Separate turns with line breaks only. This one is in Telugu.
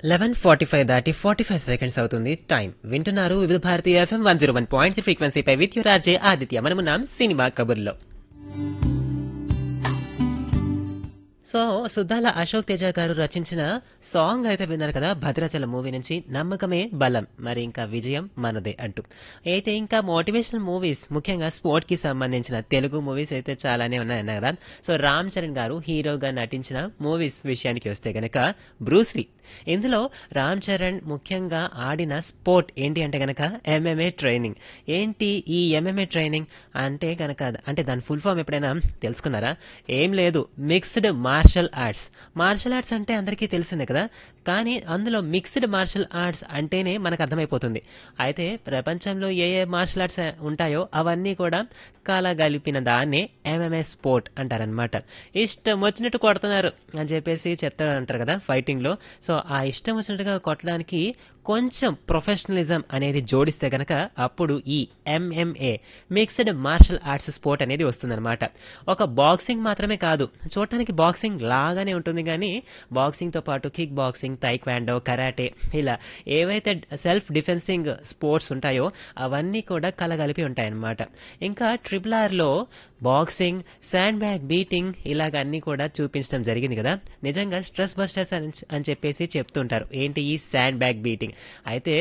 లెవెన్ ఫార్టీ ఫైవ్ దాటి ఫార్టీ ఫైవ్ సెకండ్స్ అవుతుంది టైం వింటున్నారు Vividh Bharati FM one zero one point ఫ్రీక్వెన్సీపై విత్ యు రాజే ఆదిత్య మనమున్నాం సినిమా కబుర్లో సో సుద్దాల అశోక్ తేజ గారు రచించిన సాంగ్ అయితే విన్నారు కదా భద్రాచలం మూవీ నుంచి నమ్మకమే బలం మరి ఇంకా విజయం మనదే అంటూ అయితే ఇంకా మోటివేషనల్ మూవీస్ ముఖ్యంగా స్పోర్ట్ కి సంబంధించిన తెలుగు మూవీస్ అయితే చాలానే ఉన్నాయన్నారు కదా సో రామ్ చరణ్ గారు హీరోగా నటించిన మూవీస్ విషయానికి వస్తే గనక బ్రూస్లీ ఇందులో రామ్ చరణ్ ముఖ్యంగా ఆడిన స్పోర్ట్ ఏంటి అంటే గనక ఎంఎంఏ ట్రైనింగ్ ఏంటి ఈ ఎంఎంఏ ట్రైనింగ్ అంటే గనక అంటే దాని ఫుల్ ఫామ్ ఎప్పుడైనా తెలుసుకున్నారా ఏం లేదు mixed martial arts martial arts అంటే అందరికీ తెలిసిందే కదా కానీ అందులో మిక్స్డ్ మార్షల్ ఆర్ట్స్ అంటేనే మనకు అర్థమైపోతుంది అయితే ప్రపంచంలో ఏ ఏ మార్షల్ ఆర్ట్స్ ఉంటాయో అవన్నీ కూడా కలగలిపిన దాన్నే ఎంఎంఏ స్పోర్ట్ అంటారనమాట ఇష్టం వచ్చినట్టు కొడుతున్నారు అని చెప్పేసి చెప్తారు అంటారు కదా ఫైటింగ్లో సో ఆ ఇష్టం వచ్చినట్టుగా కొట్టడానికి కొంచెం ప్రొఫెషనలిజం అనేది జోడిస్తే గనక అప్పుడు ఈ MMA mixed martial arts sport అనేది వస్తుందన్నమాట ఒక బాక్సింగ్ మాత్రమే కాదు చూడటానికి బాక్సింగ్ లాగానే ఉంటుంది కానీ బాక్సింగ్తో పాటు కిక్ బాక్సింగ్ తైక్వాండో కరాటే ఇలా ఏవైతే సెల్ఫ్ డిఫెన్సింగ్ స్పోర్ట్స్ ఉంటాయో అవన్నీ కూడా కలగలిపి ఉంటాయన్నమాట ఇంకా ట్రిపుల్ ఆర్లో బాక్సింగ్ శాండ్ బ్యాగ్ బీటింగ్ ఇలాగ అన్నీ కూడా చూపించడం జరిగింది కదా నిజంగా స్ట్రెస్ బస్టర్స్ అని అని చెప్పేసి చెప్తుంటారు ఏంటి ఈ శాండ్ బ్యాగ్ బీటింగ్ అయితే